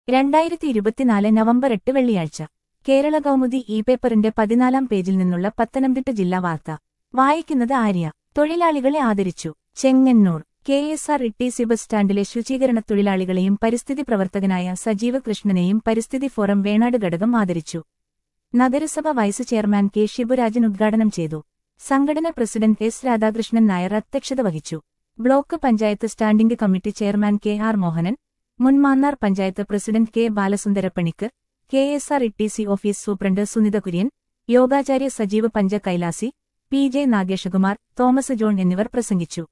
രണ്ടായിരത്തി ഇരുപത്തിനാല് നവംബർ എട്ട് വെള്ളിയാഴ്ച കേരള കൗമുദി ഇ പേപ്പറിന്റെ പതിനാലാം പേജിൽ നിന്നുള്ള പത്തനംതിട്ട ജില്ലാ വാർത്ത വായിക്കുന്നത് ആര്യ തൊഴിലാളികളെ ആദരിച്ചു ചെങ്ങന്നൂർ കെ എസ് ആർ ഇട്ടി ബസ് സ്റ്റാൻഡിലെ ശുചീകരണ തൊഴിലാളികളെയും പരിസ്ഥിതി പ്രവർത്തകനായ സജീവ കൃഷ്ണനെയും പരിസ്ഥിതി ഫോറം വേണാട് ഘടകം ആദരിച്ചു നഗരസഭ വൈസ് ചെയർമാൻ കെ ശിബുരാജൻ ഉദ്ഘാടനം ചെയ്തു സംഘടന പ്രസിഡന്റ് എസ് രാധാകൃഷ്ണൻ നായർ അധ്യക്ഷത വഹിച്ചു block panchayat standing committee chairman K R Mohanan മുൻ Mannar panchayat president K Balasundara Panicker K S R ഇ ഓഫീസ് സൂപ്രണ്ട് സുനിത കുര്യൻ യോഗാചാര്യ സജീവ് പഞ്ച കൈലാസി പി ജെ നാഗേഷകുമാർ തോമസ് ജോൺ എന്നിവർ പ്രസംഗിച്ചു